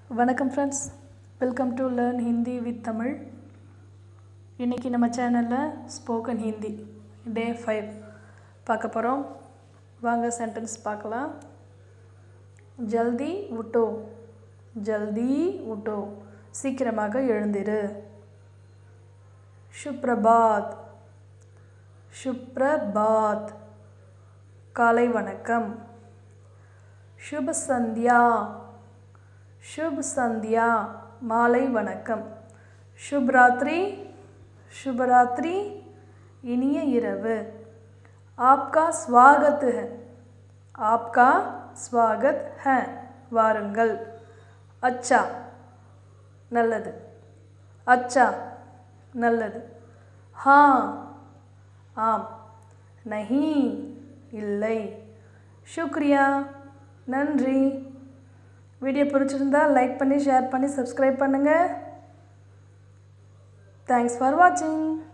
வணக்கம் friends welcome to learn Hindi with Tamil இன்றைக்கி நம்ம சேனலில் ஸ்போக்கன் ஹிந்தி டே ஃபைவ் பார்க்க போகிறோம் வாங்க சென்டென்ஸ் பார்க்கலாம் ஜல்தி உட்டோ ஜல்தி உட்டோ சீக்கிரமாக எழுந்திரு சுப்ரபாத் சுப்ரபாத் காலை வணக்கம் சுப சந்தியா शुभ संध्या மாலை வணக்கம் शुभरात्रि शुभरात्रि இனிய இரவு आपका स्वागत है आपका स्वागत है வாருங்கள் அச்சா நல்லது அச்சா நல்லது ஹா ஆம் நஹி இல்லை சுக்ரியா நன்றி வீடியோ பிடிச்சிருந்தா லைக் பண்ணி ஷேர் பண்ணி சப்ஸ்கிரைப் பண்ணுங்கள் தேங்க்ஸ் ஃபார் வாட்சிங்